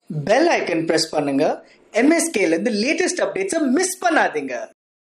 Bell icon press பண்ணுங்க MSK ல இருந்து லேட்டஸ்ட் அப்டேட்ஸை மிஸ் பண்ணாதீங்க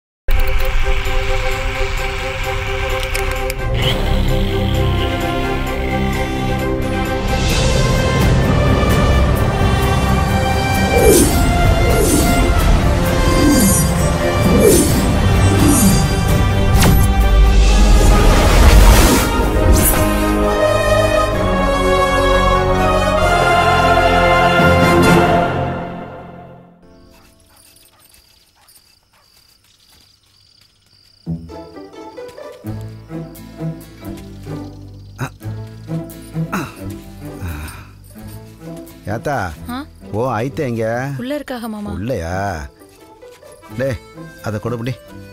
ஏத்தா ஆ? ஓ ஐத்த எங்க உள்ள இருக்காக மாமா உள்ளயா டே அதை கொடுப்படி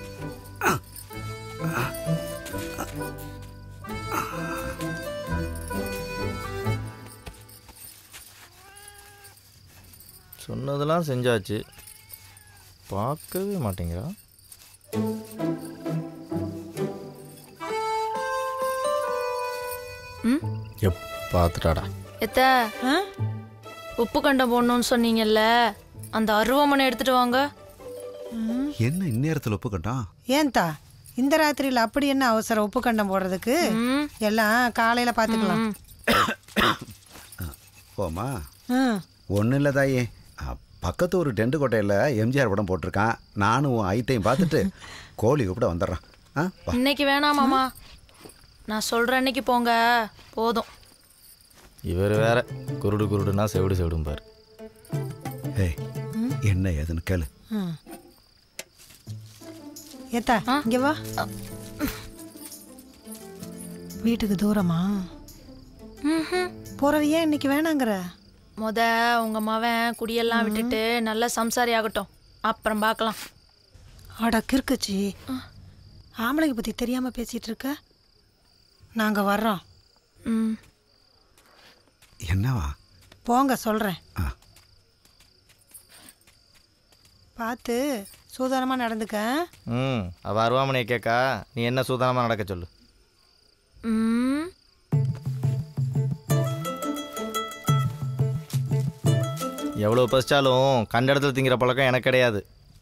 சொன்னதெல்லாம் செஞ்சாச்சு பார்க்கவே மாட்டேங்கிறா ம்? எப் பார்த்துட்டாடா எத்த உப்பு கண்டம் போடணும்னு சொன்னீங்கல்ல அந்த அருவாமனை எடுத்துட்டு வாங்க என்ன இந்நேரத்தில் ஒப்பு கட்டான் ஏன்தா இந்த ராத்திரியில் அப்படி என்ன அவசரம் உப்பு கண்டம் போடுறதுக்கு ம். எல்லாம் காலையில பாத்துக்கலாம் ம். போமா ம். ஒன்றும் இல்லை தாயி அ, பக்கத்து ஒரு டென்ட் கோட்டையில் எம்ஜிஆர் படம் போட்டிருக்கான் நானும் உன் ஐத்தையும் பார்த்துட்டு கோழி கூப்பிட வந்துடுறான் ஆ வா இன்னைக்கு வேணாம் மாமா நான் சொல்ற அன்னைக்கு போங்க போதும் இவர் வேற குருடு குருடுனா செவிடு செவிடும் பாரு ஏய் என்ன ஏதுன்னு கேளு ம். ஏத்தா இங்க வா வீட்டுக்கு தூரமா ம்ஹும். போறது ஏன் இன்னைக்கு வேணாங்கிற முத உங்க மவன் குடியெல்லாம் விட்டுட்டு நல்ல சம்சாரி ஆகட்டும் அப்புறம் பார்க்கலாம் அட கிறுக்குச்சி ஆம்பளைங்க பத்தி தெரியாம பேசிட்டு இருக்க நாங்க வர்றோம் ம் என்னவா போங்க சொல்றேன் ஆ பார்த்து சூதானமா நடந்துக்க ம் அவள் அருவாமனையை கேட்கா நீ என்ன சூதானமாக நடக்க சொல்லு ம் எவ்வளோ பசிச்சாலும் கண்ட இடத்துல திங்கிற பழக்கம் எனக்கு கிடையாது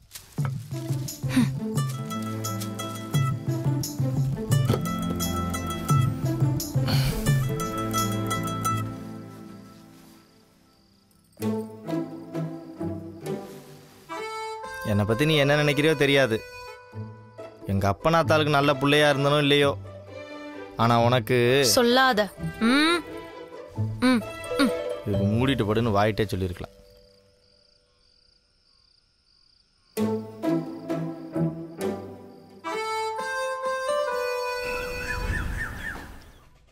என்னை பற்றி நீ என்ன நினைக்கிறியோ தெரியாது எங்கள் அப்பனாத்தாளுக்கு நல்ல பிள்ளையா இருந்தனோ இல்லையோ ஆனால் உனக்கு சொல்லாத ம் ம் ம் இதுக்கு மூடிட்டு படுன்னு வாயிட்டே சொல்லியிருக்கலாம்